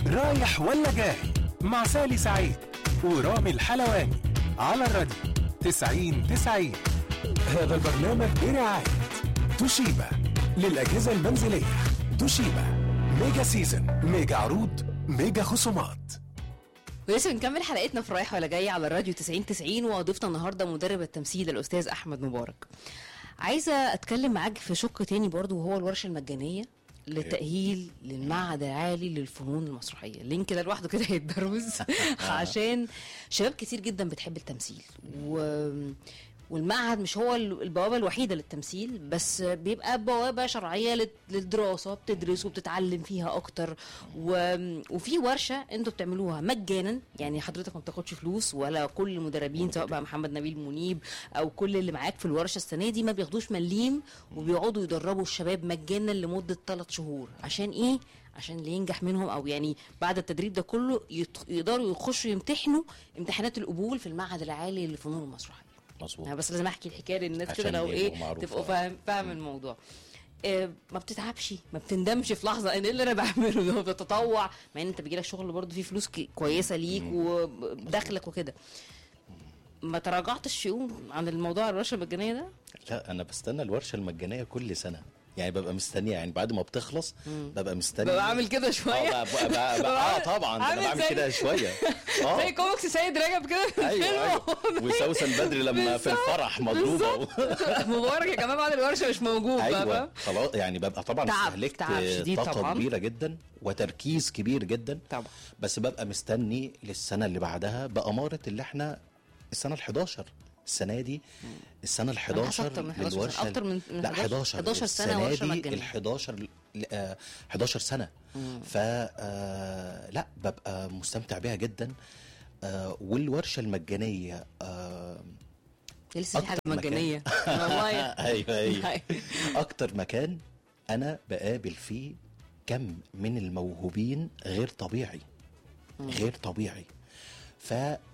رايح ولا جاي مع سالي سعيد ورامي الحلواني على الراديو 90 90 هذا البرنامج برعاية توشيبا للأجهزة المنزلية توشيبا ميجا سيزن ميجا عروض ميجا خصومات ولسه بنكمل حلقتنا في رايح ولا جاي على الراديو 90 90 وضيفنا النهارده مدرب التمثيل الاستاذ احمد مبارك. عايزه اتكلم معاك في شق تاني برضو وهو الورشه المجانيه للتأهيل للمعهد العالي للفنون المسرحية اللينك ده لوحده كده هيتبروز عشان شباب كتير جدا بتحب التمثيل و... والمعهد مش هو البوابة الوحيدة للتمثيل بس بيبقى بوابة شرعية لل- للدراسة بتدرس وبتتعلم فيها أكتر و... وفي ورشة انتوا بتعملوها مجانا يعني حضرتك ما بتاخدش فلوس ولا كل المدربين سواء بقى محمد نبيل منيب أو كل اللي معاك في الورشة السنة دي ما بياخدوش مليم وبيقعدوا يدربوا الشباب مجانا لمدة ثلاث شهور عشان إيه؟ عشان اللي ينجح منهم او يعني بعد التدريب ده كله يت- يقدروا يخشوا يمتحنوا امتحانات القبول في المعهد العالي للفنون المسرحيه مظبوط انا بس لازم احكي الحكايه للناس عشان كده لو يبقوا ايه معروفة. تبقوا فاهم فاهم الموضوع آه، ما بتتعبش ما بتندمش في لحظه ان إيه اللي انا بعمله ده بتتطوع مع ان انت بيجيلك شغل برضه فيه فلوس كي- كويسه ليك ودخلك وكده ما تراجعتش يوم عن الموضوع الورشه المجانيه ده لا انا بستنى الورشه المجانيه كل سنه يعني ببقى مستنيه يعني بعد ما بتخلص ببقى مستني ببقى عامل كده شويه اه بقى- بقى- بقى- بقى- اه طبعا ده عامل انا بعمل زي- كده شويه زي اه كوميكس سيد رجب كده في ايوه الفيلم. ايوه وسوسن بدري لما في بالظبط. الفرح مضروبه مبارك يا جماعه بعد الورشه مش موجود بقى ايوه فاهم؟ خلاص يعني ببقى طبعا تعب- استهلكت تعب شديد طاقه طبعاً. كبيره جدا وتركيز كبير جدا طبعا بس ببقى مستني للسنه اللي بعدها باماره اللي احنا السنه ال 11 السنه دي السنه ال 11 أكتر من 11 سنة. للورشه أكتر من- من لا 11 11 سنة السنة ورشة دي مجانية. ال 11 آه، 11 سنه ف آه، لا ببقى مستمتع بيها جدا آه، والورشه المجانيه آه، لسه في حاجه أكتر مكان. مجانيه والله ايوه ايوه اكتر مكان انا بقابل فيه كم من الموهوبين غير طبيعي غير طبيعي ف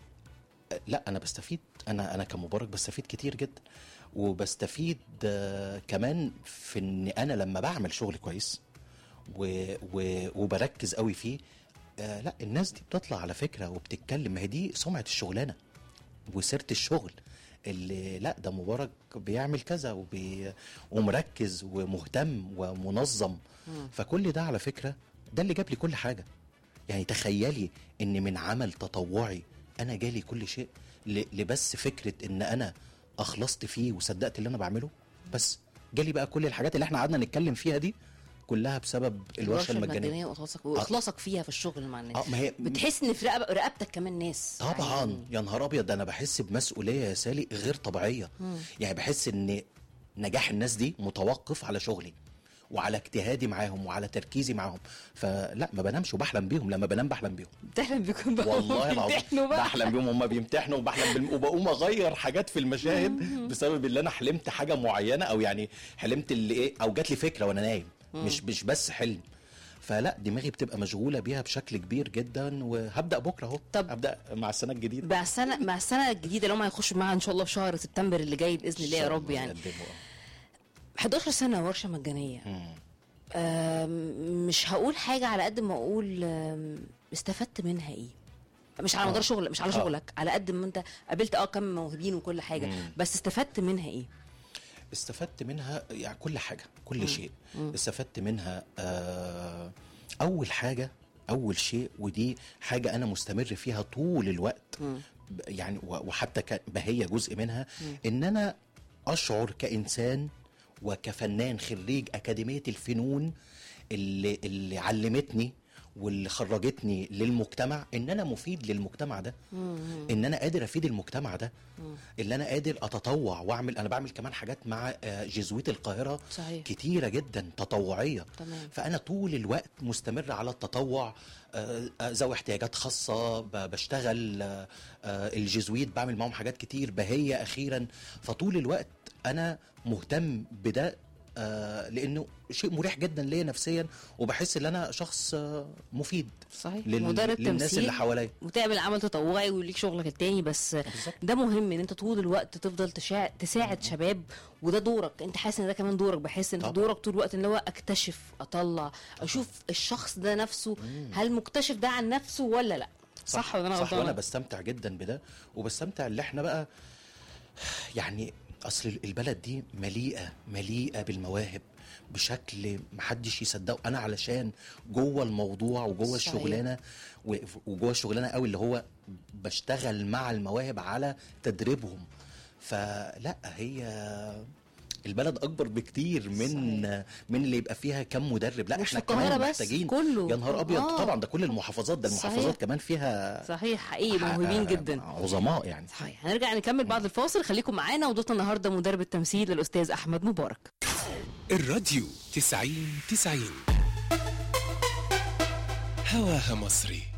لا انا بستفيد انا انا كمبارك بستفيد كتير جدا وبستفيد آه، كمان في ان انا لما بعمل شغل كويس و و وبركز قوي فيه آه لا الناس دي بتطلع على فكره وبتتكلم ما هي دي سمعه الشغلانه وسيره الشغل اللي لا ده مبارك بيعمل كذا وبي ومركز ومهتم ومنظم فكل ده على فكره ده اللي جاب لي كل حاجه يعني تخيلي ان من عمل تطوعي انا جالي كل شيء ل- لبس فكره ان انا اخلصت فيه وصدقت اللي انا بعمله بس جالي بقى كل الحاجات اللي احنا قعدنا نتكلم فيها دي كلها بسبب الورشه المجانيه واخلاصك واخلاصك فيها في الشغل مع الناس اه ما هي بتحس ان في رقب- رقبتك كمان ناس طبعا يعني يا نهار ابيض ده انا بحس بمسؤوليه يا سالي غير طبيعيه يعني بحس ان نجاح الناس دي متوقف على شغلي وعلى اجتهادي معاهم وعلى تركيزي معاهم فلا ما بنامش وبحلم بيهم لما بنام بحلم بيهم بتحلم بيكون بقى والله العظيم بيمتحنوا بقى بحلم بيهم هم بيمتحنوا وبحلم بال... وبقوم اغير حاجات في المشاهد بسبب اللي انا حلمت حاجه معينه او يعني حلمت اللي ايه او جات لي فكره وانا نايم مش مش بس حلم فلا دماغي بتبقى مشغوله بيها بشكل كبير جدا وهبدا بكره اهو طب- هبدا مع السنه الجديده مع السنه مع السنه الجديده اللي هم هيخشوا معاها ان شاء الله في شهر سبتمبر اللي جاي باذن الله يا رب يعني يقدموا. 11 سنه ورشه مجانيه مم. آم، مش هقول حاجه على قد ما اقول آم، استفدت منها ايه مش على آه. مدار شغل مش على آه. شغلك على قد ما انت قابلت اه كم موهوبين وكل حاجه مم. بس استفدت منها ايه استفدت منها يعني كل حاجه كل شيء استفدت منها آه اول حاجه اول شيء ودي حاجه انا مستمر فيها طول الوقت ب- يعني و- وحتى ك- هي جزء منها ان انا اشعر كانسان وكفنان خريج اكاديميه الفنون اللي اللي علمتني واللي خرجتني للمجتمع ان انا مفيد للمجتمع ده ان انا قادر افيد المجتمع ده اللي انا قادر اتطوع واعمل انا بعمل كمان حاجات مع آه، جزويت القاهره صحيح. كتيره جدا تطوعيه تمام. فانا طول الوقت مستمر على التطوع آه، آه، ذوي احتياجات خاصه ب- بشتغل آه، آه، الجزويت بعمل معاهم حاجات كتير بهيه اخيرا فطول الوقت انا مهتم بده آه لانه شيء مريح جدا ليا نفسيا وبحس ان انا شخص آه مفيد صحيح لل... مدرب للناس تمثيل اللي حواليا وتعمل عمل تطوعي وليك شغلك التاني بس بالظبط. ده مهم ان انت طول الوقت تفضل تشاع... تساعد شباب وده دورك انت حاسس ان ده كمان دورك بحس ان طبعا. دورك طول الوقت ان هو اكتشف اطلع اشوف الشخص ده نفسه هل مكتشف ده عن نفسه ولا لا صح, ولا انا صح غلطانه وانا بستمتع جدا بده وبستمتع اللي احنا بقى يعني اصل البلد دي مليئه مليئه بالمواهب بشكل محدش يصدقه انا علشان جوه الموضوع وجوه صحيح. الشغلانه و- وجوه الشغلانه قوي اللي هو بشتغل مع المواهب على تدريبهم فلا هي البلد اكبر بكتير من من اللي يبقى فيها كم مدرب لا مش احنا في القاهرة كمان بس، محتاجين كله. يا نهار ابيض آه. طبعا ده كل المحافظات ده صحيح. المحافظات كمان فيها صحيح حقيقي موهوبين جدا عظماء يعني صحيح هنرجع نكمل بعد الفاصل خليكم معانا وضيفنا النهارده مدرب التمثيل الاستاذ احمد مبارك الراديو تسعين تسعين هواها مصري